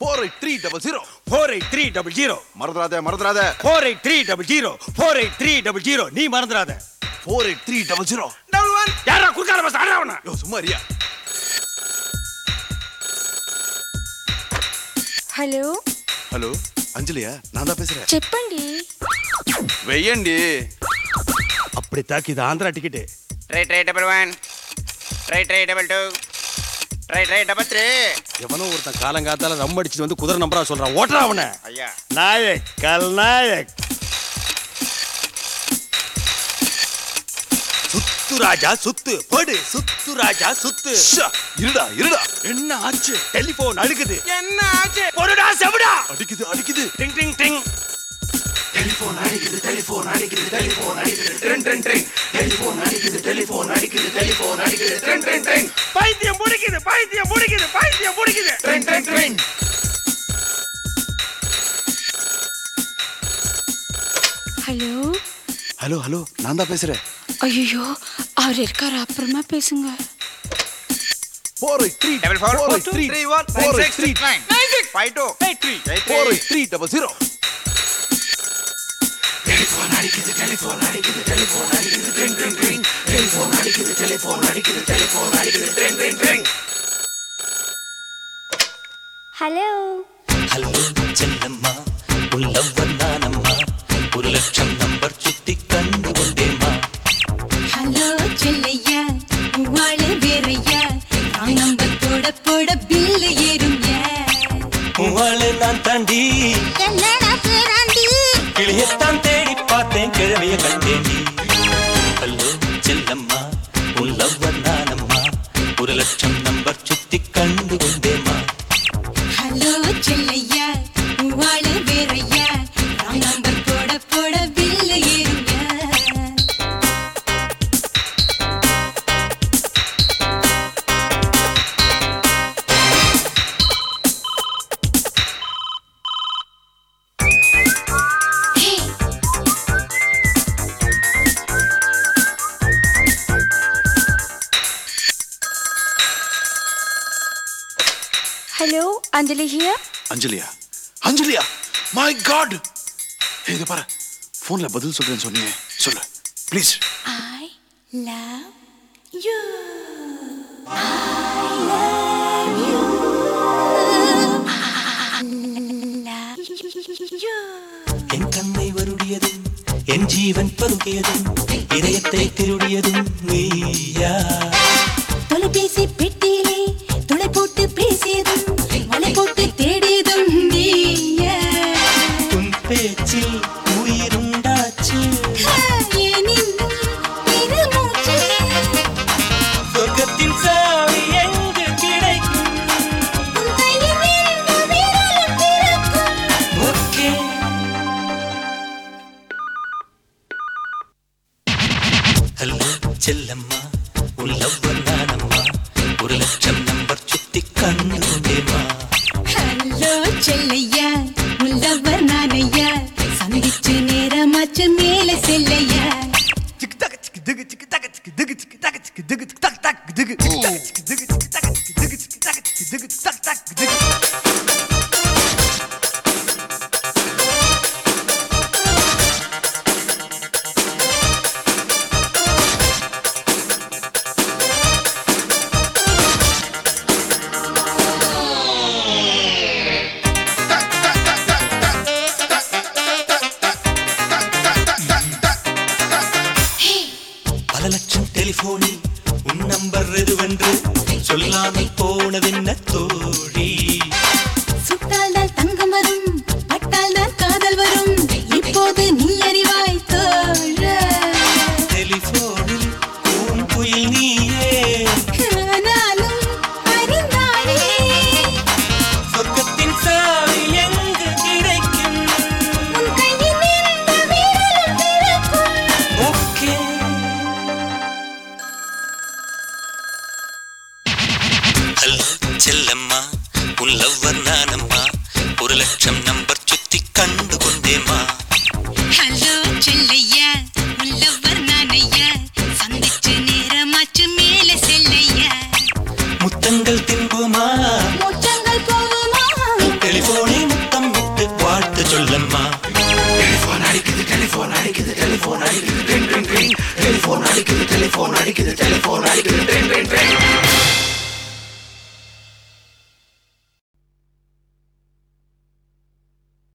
four eight three double zero four eight three double zero மறந்துடாத மறந்துடாத four eight three double zero four eight three double zero நீ மறந்துடாத four eight three double zero double one யாரா குறுக்கால bus ஆடுறவன யோ சும்மா Riya hello hello అంజలియా நான் தான் பேசுறேன் చెప్పండి వెయ్యండి அப்படி தாக்கி இது Andhra ticket three three double one three three double two three three double three எவனோ ஒருத்தன் காலங்காத்தால ரம் அடிச்சுட்டு வந்து குதிரை நம்பரா சொல்றான் ஓட்டுறா அவனை అయ్యా நாயக் கல்நாயக் சுத்து ராஜா சுத்து படு சுத்து ராஜா சுத்து ஷா, இருடா இருடா என்ன ஆச்சு டெலிபோன் அழுகுது ఎన్న ఆచే பொருடா செவிடா அடிக்குது அடிக்குது டிங் டிங் டிங் பைத்தியம் முடிக்குது பைத்தியம் முடிக்குது பைத்தியம் முடிக்குது ஹலோ ஹலோ ஹலோ நான் தான் பேசுறேன் ஐயோ அவர் இருக்காரு அப்புறமா பேசுங்க four eight three double four four eight three three one four eight three nine six five two four eight three double zero hello hello செல்லம்மா உள்ளவர் நானம்மா ஒரு லட்சம் நம்பர் சுத்தி கண்டு கொண்டேம்மா ஹலோ செல்லையா வாழ வேறையா நம்பர் போட போட பில்லு ஏறும்யா உவாளு நான் தாண்டி என்னடா பேராண்டி கிளியத்தான் தேடி பார்த்தேன் கிழவிய கண்டேண்டி ஹலோ செல்லம்மா உள்ளவர் நானம்மா ஒரு லட்சம் நம்பர் சுத்தி கண்டு கொண்டேம்மா ஹலோ செல்லையா வாழ வேறையா நம்பர் போட போட பில்லு ஏறும்யா ஹலோ அஞ்சலி ஹியர் அஞ்சலியா அஞ்சலியா மை காட் இது பாரு ஃபோன்ல பதில் சொல்றேன்னு சொன்னியே சொல்லு ப்ளீஸ் ஐ லவ் யூ என் கண்ணை வருடியதும் என் ஜீவன் பருகியதும் இதயத்தை திருடியதும் நீயா தொலைபேசி பெட்டியிலே துளை போட்டு பேசியதும் வலை போட்டு தேடியதும் நீயா உன் பேச்சில் உயிருண்டாச்சு ஏனின்னும் பெருமூச்சு சொர்க்கத்தின் சாவி எங்கு கிடைக்கும் உன் கையில் இந்த விரலும் திறக்கும் ஓகே ஹலோ செல்லம்மா உன் லவ்வர் நானம்மா ஒரு லட்சம் நம்பர் சுத்தி கண்டு கொண்டேம்மா ஹலோ செல்லையா உள்ளவர் நானையா சந்திச்சு நேரமாச்சு மேல செல்லையா டெலிபோனை முத்தம் விட்டு வாழ்த்து சொல்லம்மா டெலிபோன் அடிக்குது டெலிபோன் அடிக்குது டெலிபோன் அடிக்குது ட்ரிங் ட்ரிங் ட்ரிங் டெலிபோன் அடிக்குது டெலிபோன் அடிக்குது டெலிபோன் அடிக்குது ட்ரிங் ட்ரிங் ட்ரிங்